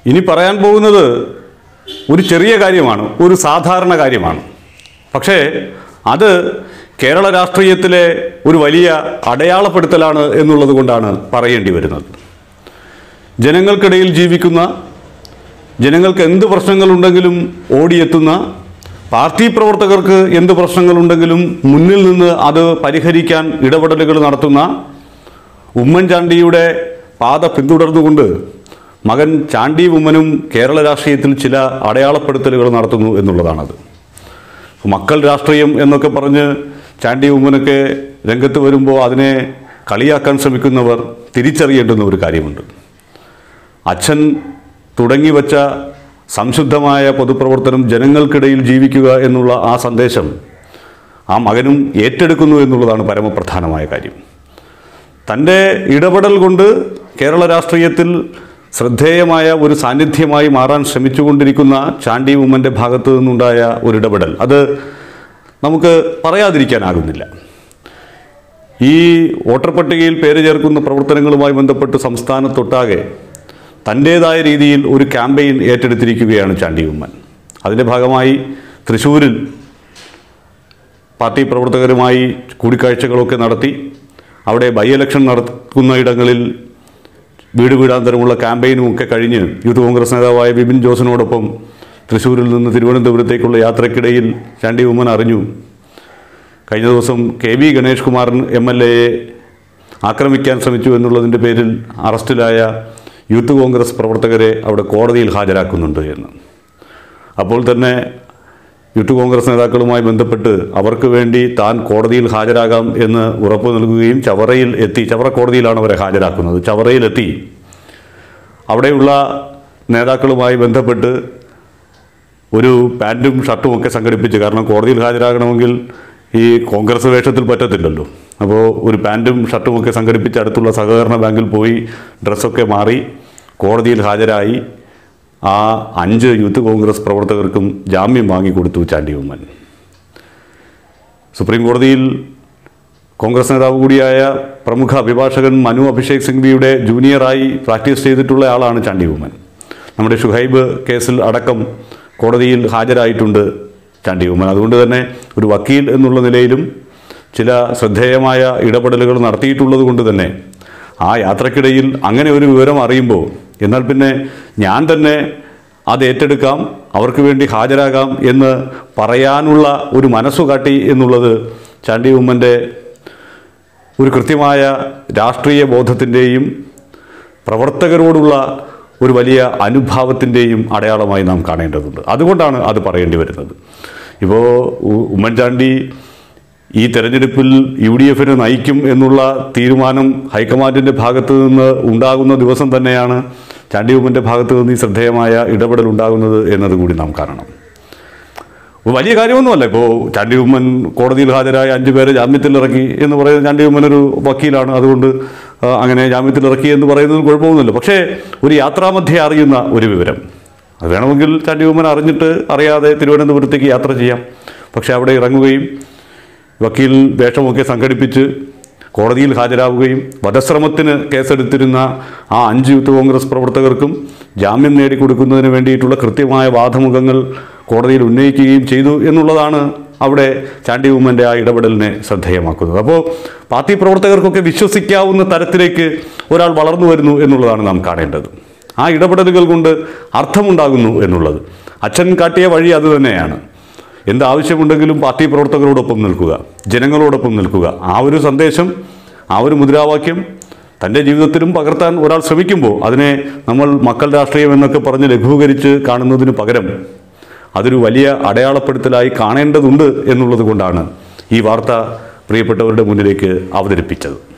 ഇനി പറയാൻ പോകുന്നത് ഒരു ചെറിയ കാര്യമാണ് ഒരു സാധാരണ കാര്യമാണ് പക്ഷേ അത് കേരള രാഷ്ട്രീയത്തിലെ ഒരു വലിയ അടയാളപ്പെടുത്തലാണ് എന്നുള്ളത് കൊണ്ടാണ് പറയേണ്ടി വരുന്നത് ജനങ്ങൾക്കിടയിൽ ജീവിക്കുന്ന ജനങ്ങൾക്ക് എന്ത് പ്രശ്നങ്ങളുണ്ടെങ്കിലും ഓടിയെത്തുന്ന പാർട്ടി പ്രവർത്തകർക്ക് എന്ത് പ്രശ്നങ്ങളുണ്ടെങ്കിലും മുന്നിൽ നിന്ന് അത് പരിഹരിക്കാൻ ഇടപെടലുകൾ നടത്തുന്ന ഉമ്മൻചാണ്ടിയുടെ പാത പിന്തുടർന്നുകൊണ്ട് മകൻ ചാണ്ടി ഉമ്മനും കേരള രാഷ്ട്രീയത്തിൽ ചില അടയാളപ്പെടുത്തലുകൾ നടത്തുന്നു എന്നുള്ളതാണത് മക്കൾ രാഷ്ട്രീയം എന്നൊക്കെ പറഞ്ഞ് ചാണ്ടി ഉമ്മനൊക്കെ രംഗത്ത് വരുമ്പോൾ അതിനെ കളിയാക്കാൻ ശ്രമിക്കുന്നവർ തിരിച്ചറിയേണ്ടുന്ന ഒരു കാര്യമുണ്ട് അച്ഛൻ തുടങ്ങി വച്ച സംശുദ്ധമായ പൊതുപ്രവർത്തനം ജനങ്ങൾക്കിടയിൽ ജീവിക്കുക എന്നുള്ള ആ സന്ദേശം ആ മകനും ഏറ്റെടുക്കുന്നു എന്നുള്ളതാണ് പരമപ്രധാനമായ കാര്യം തൻ്റെ ഇടപെടൽ കൊണ്ട് കേരള രാഷ്ട്രീയത്തിൽ ശ്രദ്ധേയമായ ഒരു സാന്നിധ്യമായി മാറാൻ ശ്രമിച്ചുകൊണ്ടിരിക്കുന്ന ചാണ്ടി ഉമ്മൻ്റെ ഭാഗത്തു നിന്നുണ്ടായ ഒരു ഇടപെടൽ അത് നമുക്ക് പറയാതിരിക്കാനാകുന്നില്ല ഈ വോട്ടർ പട്ടികയിൽ പേര് ചേർക്കുന്ന പ്രവർത്തനങ്ങളുമായി ബന്ധപ്പെട്ട് സംസ്ഥാനത്തൊട്ടാകെ തൻ്റേതായ രീതിയിൽ ഒരു ക്യാമ്പയിൻ ഏറ്റെടുത്തിരിക്കുകയാണ് ചാണ്ടി ഉമ്മൻ അതിൻ്റെ ഭാഗമായി തൃശ്ശൂരിൽ പാർട്ടി പ്രവർത്തകരുമായി കൂടിക്കാഴ്ചകളൊക്കെ നടത്തി അവിടെ ബൈ ഇലക്ഷൻ നടക്കുന്ന ഇടങ്ങളിൽ വീട് വീടാന്തരമുള്ള ക്യാമ്പയിനും ഒക്കെ കഴിഞ്ഞ് യൂത്ത് കോൺഗ്രസ് നേതാവായ ബിപിൻ ജോസിനോടൊപ്പം തൃശ്ശൂരിൽ നിന്ന് തിരുവനന്തപുരത്തേക്കുള്ള യാത്രക്കിടയിൽ ചാണ്ടി ഉമ്മൻ അറിഞ്ഞു കഴിഞ്ഞ ദിവസം K V Ganesh Kumaran M L എയെ ആക്രമിക്കാൻ ശ്രമിച്ചു എന്നുള്ളതിൻ്റെ പേരിൽ അറസ്റ്റിലായ യൂത്ത് കോൺഗ്രസ് പ്രവർത്തകരെ അവിടെ കോടതിയിൽ ഹാജരാക്കുന്നുണ്ട് എന്ന് അപ്പോൾ തന്നെ യൂത്ത് കോൺഗ്രസ് നേതാക്കളുമായി ബന്ധപ്പെട്ട് അവർക്ക് വേണ്ടി താൻ കോടതിയിൽ ഹാജരാകാം എന്ന് ഉറപ്പ് നൽകുകയും ചവറയിൽ എത്തി ചവറ കോടതിയിലാണ് അവരെ ഹാജരാക്കുന്നത് ചവറയിലെത്തി അവിടെയുള്ള നേതാക്കളുമായി ബന്ധപ്പെട്ട് ഒരു പാൻറ്റും ഷർട്ടും ഒക്കെ സംഘടിപ്പിച്ച് കാരണം കോടതിയിൽ ഹാജരാകണമെങ്കിൽ ഈ കോൺഗ്രസ് വേഷത്തിൽ പറ്റത്തില്ലല്ലോ അപ്പോൾ ഒരു പാൻറ്റും ഷർട്ടും ഒക്കെ സംഘടിപ്പിച്ച് അടുത്തുള്ള സഹകരണ ബാങ്കിൽ പോയി ഡ്രസ്സൊക്കെ മാറി കോടതിയിൽ ഹാജരായി ആ അഞ്ച് യൂത്ത് കോൺഗ്രസ് പ്രവർത്തകർക്കും ജാമ്യം വാങ്ങിക്കൊടുത്തു ചാണ്ടി ഉമ്മൻ സുപ്രീം കോടതിയിൽ കോൺഗ്രസ് നേതാവ് കൂടിയായ പ്രമുഖ അഭിഭാഷകൻ മനു അഭിഷേക് സിംഗ്വിയുടെ ജൂനിയറായി പ്രാക്ടീസ് ചെയ്തിട്ടുള്ള ആളാണ് ചാണ്ടി ഉമ്മൻ നമ്മുടെ ഷുഹൈബ് കേസിൽ അടക്കം കോടതിയിൽ ഹാജരായിട്ടുണ്ട് ചാണ്ടി ഉമ്മൻ അതുകൊണ്ട് തന്നെ ഒരു വക്കീൽ എന്നുള്ള നിലയിലും ചില ശ്രദ്ധേയമായ ഇടപെടലുകൾ നടത്തിയിട്ടുള്ളത് കൊണ്ട് തന്നെ ആ യാത്രക്കിടയിൽ അങ്ങനെ ഒരു വിവരം അറിയുമ്പോൾ എന്നാൽ പിന്നെ ഞാൻ തന്നെ അത് ഏറ്റെടുക്കാം അവർക്ക് വേണ്ടി ഹാജരാകാം എന്ന് പറയാനുള്ള ഒരു മനസ്സു കാട്ടി എന്നുള്ളത് ചാണ്ടി ഉമ്മൻ്റെ ഒരു കൃത്യമായ രാഷ്ട്രീയ ബോധത്തിൻ്റെയും പ്രവർത്തകരോടുള്ള ഒരു വലിയ അനുഭാവത്തിൻ്റെയും അടയാളമായി നാം കാണേണ്ടതുണ്ട് അതുകൊണ്ടാണ് അത് പറയേണ്ടി വരുന്നത് ഇപ്പോൾ ഉ- ഉമ്മൻചാണ്ടി ഈ തെരഞ്ഞെടുപ്പിൽ യു ഡി എഫിനെ നയിക്കും എന്നുള്ള തീരുമാനം ഹൈക്കമാൻഡിൻ്റെ ഭാഗത്ത് നിന്ന് ഉണ്ടാകുന്ന ദിവസം തന്നെയാണ് ചാണ്ടി ഉമ്മൻ്റെ ഭാഗത്ത് നിന്ന് ഈ ശ്രദ്ധേയമായ ഇടപെടൽ ഉണ്ടാകുന്നത് എന്നതുകൂടി നാം കാണണം വലിയ കാര്യമൊന്നുമല്ല ഇപ്പോൾ ചാണ്ടി ഉമ്മൻ കോടതിയിൽ ഹാജരായ അഞ്ചു പേരെ ജാമ്യത്തിലിറക്കി എന്ന് പറയുന്നത് ചാണ്ടി ഉമ്മൻ ഒരു വക്കീലാണ് അതുകൊണ്ട് ആ, അങ്ങനെ ജാമ്യത്തിലിറക്കി എന്ന് പറയുന്നതിൽ കുഴപ്പമൊന്നുമില്ല പക്ഷേ ഒരു യാത്രാമധ്യേ അറിയുന്ന ഒരു വിവരം അത് വേണമെങ്കിൽ ചാണ്ടി ഉമ്മൻ അറിഞ്ഞിട്ട് അറിയാതെ തിരുവനന്തപുരത്തേക്ക് യാത്ര ചെയ്യാം പക്ഷേ അവിടെ ഇറങ്ങുകയും വക്കീൽ വേഷമൊക്കെ സംഘടിപ്പിച്ച് കോടതിയിൽ ഹാജരാവുകയും വധശ്രമത്തിന് കേസെടുത്തിരുന്ന ആ അഞ്ച് യൂത്ത് കോൺഗ്രസ് പ്രവർത്തകർക്കും ജാമ്യം നേടിക്കൊടുക്കുന്നതിന് വേണ്ടിയിട്ടുള്ള കൃത്യമായ വാദമുഖങ്ങൾ കോടതിയിൽ ഉന്നയിക്കുകയും ചെയ്തു എന്നുള്ളതാണ് അവിടെ ചാണ്ടി ഉമ്മൻ്റെ ആ ഇടപെടലിനെ ശ്രദ്ധേയമാക്കുന്നത് അപ്പോൾ പാർട്ടി പ്രവർത്തകർക്കൊക്കെ വിശ്വസിക്കാവുന്ന തരത്തിലേക്ക് ഒരാൾ വളർന്നു വരുന്നു എന്നുള്ളതാണ് നാം കാണേണ്ടത് ആ ഇടപെടലുകൾ കൊണ്ട് അർത്ഥമുണ്ടാകുന്നു എന്നുള്ളത് അച്ഛൻ കാട്ടിയ വഴി അതുതന്നെയാണ് എന്ത് ആവശ്യമുണ്ടെങ്കിലും പാർട്ടി പ്രവർത്തകരോടൊപ്പം നിൽക്കുക ജനങ്ങളോടൊപ്പം നിൽക്കുക ആ ഒരു സന്ദേശം ആ ഒരു മുദ്രാവാക്യം തൻ്റെ ജീവിതത്തിലും പകർത്താൻ ഒരാൾ ശ്രമിക്കുമ്പോൾ അതിനെ നമ്മൾ മക്കൾ രാഷ്ട്രീയം എന്നൊക്കെ പറഞ്ഞ് ലഘൂകരിച്ച് കാണുന്നതിന് പകരം അതൊരു വലിയ അടയാളപ്പെടുത്തലായി കാണേണ്ടതുണ്ട് എന്നുള്ളത് കൊണ്ടാണ് ഈ വാർത്ത പ്രിയപ്പെട്ടവരുടെ മുന്നിലേക്ക് അവതരിപ്പിച്ചത്